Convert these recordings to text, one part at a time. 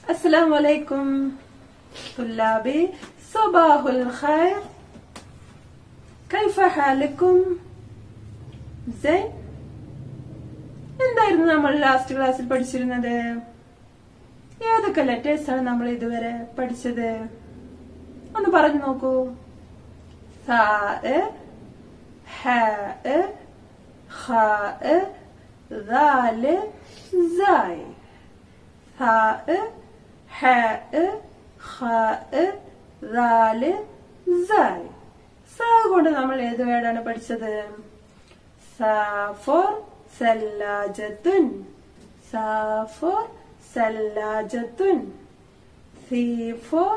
السلام عليكم طلابي صباح الخير كيف حالكم زين എന്തായിരുന്നു നമ്മൾ ലാസ്റ്റ് ക്ലാസ്സിൽ പഠിച്ചിരുന്നത് ഏതൊക്കെ ലെറ്റേഴ്സ് ആണ് നമ്മൾ ഇതുവരെ പഠിച്ചത് ഒന്ന് പറഞ്ഞു നോക്കൂ സാ ഹ ഖ ദാല് സായ് ഹാ ഹ ഖ ദാല് സായ് സാ കൊണ്ട് നമ്മൾ ഏത് വേർഡാണ് പഠിച്ചത് സാ ഫോർ സല്ലാജത്തുൻ സാ ഫോർ സല്ലാജത്തുൻ സി ഫോർ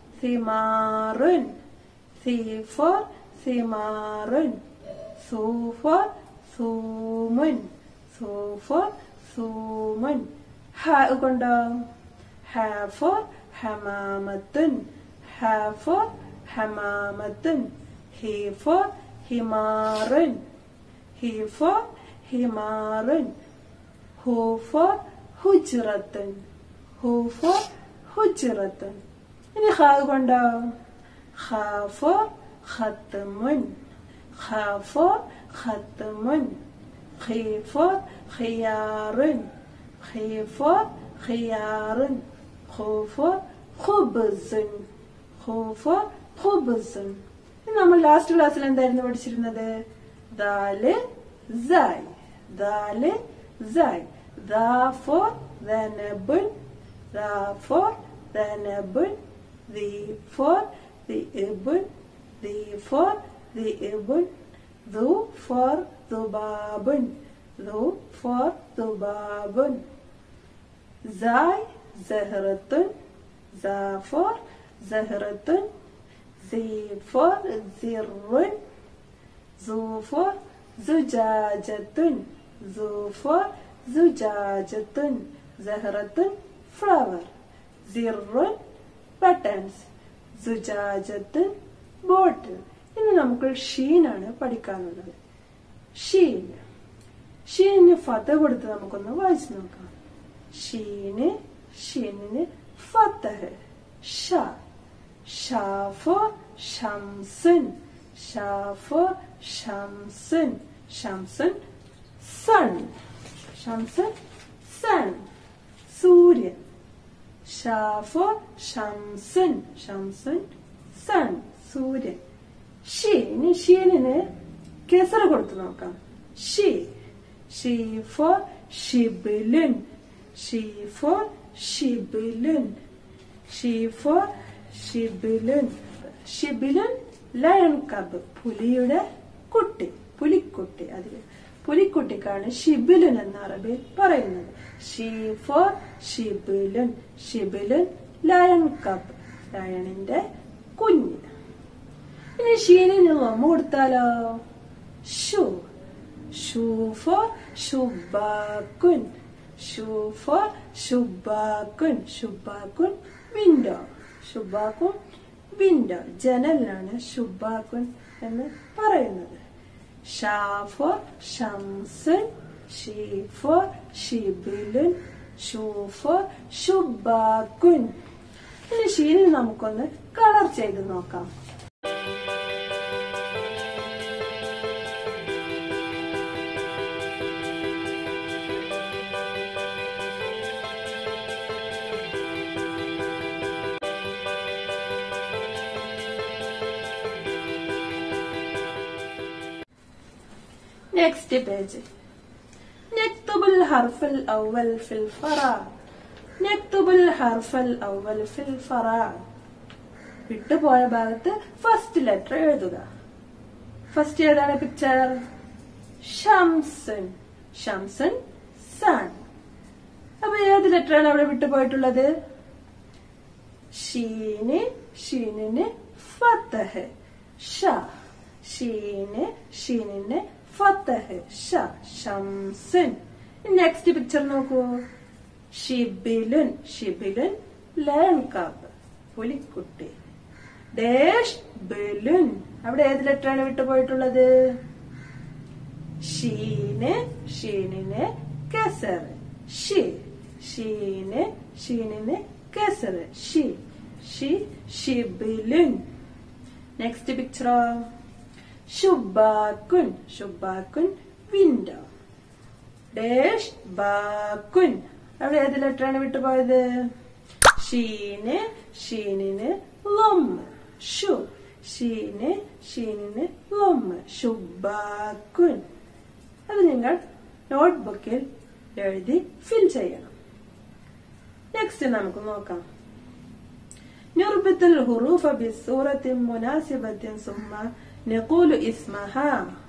സിമാറുൻ സി ഫോർ സിമാറുൻ സൂ ഫോർ സൂമുൻ സൂ ഫോർ സൂമുൻ ഹ കൊണ്ടോ ഹ ഫോർ ഹമാമത്തുൻ ഹ ഫോർ ഹമാമത്തുൻ ഹി ഫോർ ഹിമാറുൻ ഹി ഫോർ ഹിമാറുൻ ഹു ഫോർ ഹുജ്റത്തുൻ ഹു ഫോർ ഹുജ്റത്തുൻ ഇനി ഹ കൊണ്ടോ ഹ ഫോർ ഖത്മുൻ ഖ ഫോർ ഖത്മുൻ ഖി ഫോർ ഖിയാറുൻ ഖി ഫോർ ഖിയാറുൻ ഖു ഫോർ ഖുബ്സുൻ ഖു ഫോർ ഖുബ്സുൻ ഇനി നമ്മൾ ലാസ്റ്റ് ക്ലാസ്സിൽ എന്തായിരുന്നു പഠിച്ചിരുന്നത് ദാല് സായ് ദാല് സായ് ദാ for ذنبن ذا for ذنبن ذي for ذئبن ذي for ذئبن ذو for ذبابن ذو for ذبابن زاي زهرة زا for زهرة زي for زر ذو for زجاجة ذو for زجاجة زهرة flower زر buttons زجاجة bottle ഇനി നമുക്ക് ഷീനാണ് പഠിക്കാനുള്ളത് ഷീൻ ഷീനിന് ഫത കൊടുത്ത് നമുക്കൊന്ന് വായിച്ചു നോക്കാം ഷീന് ഷീനിന് ഫത്തഹ് ഷ ഷാഫോ ഷംസൻ ഷാഫോ ഷംസൻ ഷംസൻ സൺ ഷംസൻ സൺ സൂര്യൻ ഷാഫോ ഷംസൻ ഷംസൻ സൺ സൂര്യൻ ഷീന് ഷീനിന് കെസറ കൊടുത്തു നോക്കാം ഷീ ഷീ ഫോർ ഷിബിലുൻ ഷീ ഫോർ ഷിബിലുൻ ഷീ ഫോർ ഷിബിലുൻ ഷിബിലുൻ ലയൺ കബ് പുലിയുടെ കുട്ടി പുലിക്കുട്ടി അതിൽ പുലിക്കുട്ടിക്കാണ് ഷിബിലുൻ എന്ന അറബിയിൽ പറയുന്നത് ഷീ ഫോർ ഷിബിലുൻ ഷിബിലുൻ ലയൺ കബ് ലയണിന്റെ കുഞ്ഞ് ഇനി ഷീനിന് ലൊമ്മ കൊടുത്താലോ ഷൂ ഷൂ ഫോർ ഷുബാക്കുൻ ഷൂ ഫോർ ഷുബാക്കുൻ ഷുബാക്കുൻ വിൻഡോ ഷുബാക്കുൻ വിൻഡോ ജനലിനാണ് ഷുബാക്കുൻ എന്ന് പറയുന്നത് ഷാ ഫോർ ഷംസൻ ഷീ ഫോർ ഷിബിലുൻ ഷൂ ഫോർ ഷുബാക്കുൻ ഇനി ഷീനിൽ നമുക്കൊന്ന് കളർ ചെയ്ത് നോക്കാം നെക്സ്റ്റ് പേജ് نكتب الحرف الأول في الفراغ نكتب الحرف الأول في الفراغ വിട്ടുപോയ ഭാഗത്ത് ഫസ്റ്റ് ലെറ്റർ എഴുതുക ഫസ്റ്റ് ഏതാണ് പിക്ചർ ഷംസൻ ഷംസൻ സൺ അപ്പൊ ഏത് ലെറ്റർ ആണ് അവിടെ വിട്ടുപോയിട്ടുള്ളത് ഷീന് ഷീനിന് ഫത്തഹ് ഷ ഷീന് ഷീനിന് ഫത്തഹ് ഷ ഷംസൻ നെക്സ്റ്റ് പിക്ചർ നോക്കൂ ഷിബിലുൻ ഷിബിലുൻ ലേൺ കാബ് പുലിക്കുട്ടി ഡേഷ് ബലുൻ അവിടെ ഏത് ലെറ്റർ ആണ് വിട്ടുപോയിട്ടുള്ളത് ഷീന് ഷീനിന് കസർ ഷി ഷീന് ഷീനിന് കെസർ ഷി ഷി ഷിബിലുൻ നെക്സ്റ്റ് പിക്ചറോ ഷുബാക്കുൻ ഷുബാക്കുൻ വിൻഡോ ഡേഷ് ബാക്കുൻ അവിടെ ഏത് ലെറ്ററാണ് വിട്ടുപോയത് ഷീന് ഷീനിന് ലൊമ്മ് ഷു ഷീന് ഷീനിന് ലൊമ്മ് ഷുബാക്കുൻ അത് നിങ്ങൾ നോട്ട്ബുക്കിൽ എഴുതി ഫിൽ ചെയ്യണം നെക്സ്റ്റ് നമുക്ക് നോക്കാം نربط الحروف بصورة مناسبة ثم نقول اسمها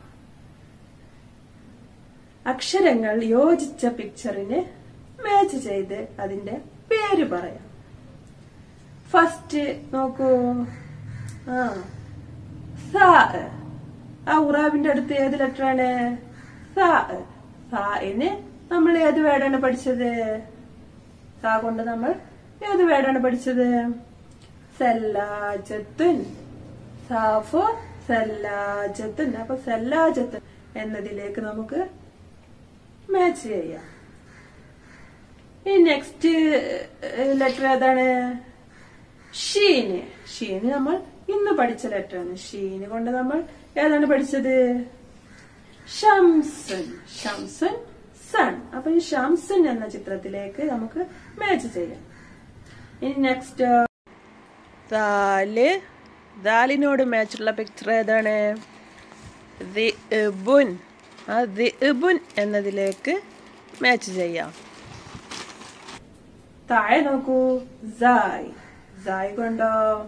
അക്ഷരങ്ങൾ യോജിച്ച പിക്ചറിന് മാച്ച് ചെയ്ത് അതിന്റെ പേര് പറയാം ഫസ്റ്റ് നോക്കൂ ആ സാ ആ ഉറാബിന്റെ അടുത്ത് ഏത് ലെറ്റർ ആണ് സാ സായിന് നമ്മൾ ഏത് വേർഡാണ് പഠിച്ചത് സാ കൊണ്ട് നമ്മൾ ഏത് വേർഡാണ് പഠിച്ചത് സല്ലാജത്തുൻ സാഫു സല്ലാജത്തുൻ അപ്പൊ സല്ലാജത്തുൻ എന്നതിലേക്ക് നമുക്ക് മാച്ച് ചെയ്യാം ഈ നെക്സ്റ്റ് ലെറ്റർ ഏതാണ് ഷീന് ഷീന് നമ്മൾ ഇന്ന് പഠിച്ച ലെറ്റർ ആണ് ഷീന് കൊണ്ട് നമ്മൾ ഏതാണ് പഠിച്ചത് ഷംസുൻ ഷംസുൻ സൺ അപ്പൊ ഈ ഷംസുൻ എന്ന ചിത്രത്തിലേക്ക് നമുക്ക് മാച്ച് ചെയ്യാം ഇനി നെക്സ്റ്റ് ദാല് ദാലിനോട് മാച്ചുള്ള പിക്ചർ ഏതാണ് ദിബുൻ ആ ദിബുൻ എന്നതിലേക്ക് മാച്ച് ചെയ്യാം താഴെ നോക്കൂ സായ് സായ് കൊണ്ടോ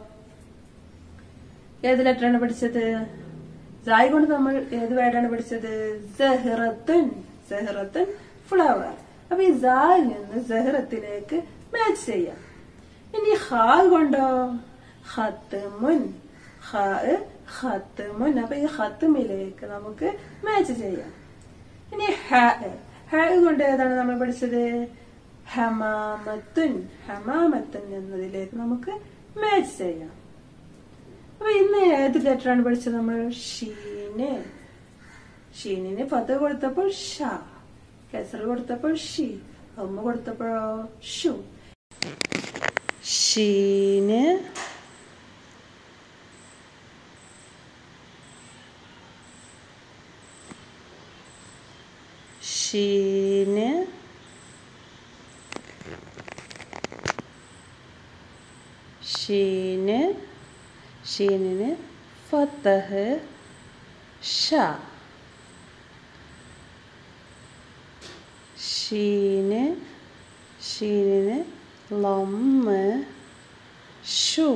ഏത് ലെറ്ററാണ് പഠിച്ചത് സായ് കൊണ്ട് നമ്മൾ ഏത് വേർഡാണ് പഠിച്ചത് സെഹ്റത്തുൻ സെഹ്റത്തുൻ ഫ്ലവർ അപ്പൊ ഈ സായിൽ നിന്ന് സെഹ്റത്തിലേക്ക് മാച്ച് ചെയ്യാം ഇനി ഹാ കൊണ്ടോ ഹത്തുമുൻ ഹാ ഹത്തുമുൻ അപ്പൊ ഈ ഹത്തുമിലേക്ക് നമുക്ക് മാച്ച് ചെയ്യാം ഇനി ഹ ഹ കൊണ്ട് ഏതാണ് നമ്മൾ പഠിച്ചത് ഹമാമത്തുൻ ഹമാമത്തുൻ എന്നതിലേക്ക് നമുക്ക് മാച്ച് ചെയ്യാം അപ്പൊ ഇന്ന് ഏത് ലെറ്റർ ആണ് പഠിച്ചത് നമ്മൾ ഷീന് ഷീനിന് പത്ത് കൊടുത്തപ്പോൾ ഷ കെസർ കൊടുത്തപ്പോൾ ഷി അമ്മ കൊടുത്തപ്പോഴോ ഷു ഷീന് ഷീന് ഷീന് ഷീനിന് ഫത്തഹ് ഷ ഷീന് ഷീനിന് ലൊമ്മ് ഷു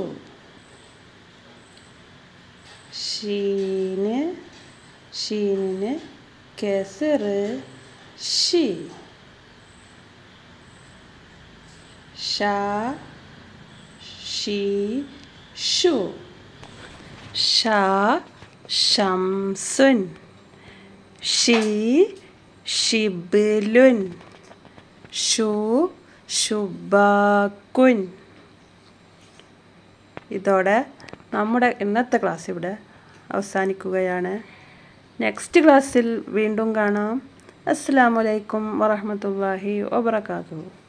ഷീന് ഷീനിന് കെസർ ഷി ഷ ഷി ഷു ഷ ഷംസുൻ ഷി ഷിബിലുൻ ഷു ഷുബാക്കുൻ ഇതോടെ നമ്മുടെ ഇന്നത്തെ ക്ലാസ് ഇവിടെ അവസാനിക്കുകയാണ് നെക്സ്റ്റ് ക്ലാസ്സിൽ വീണ്ടും കാണാം അസ്സാം വലൈക്കും വറഹമത്തല്ലാഹി വാബർക്കാത്തു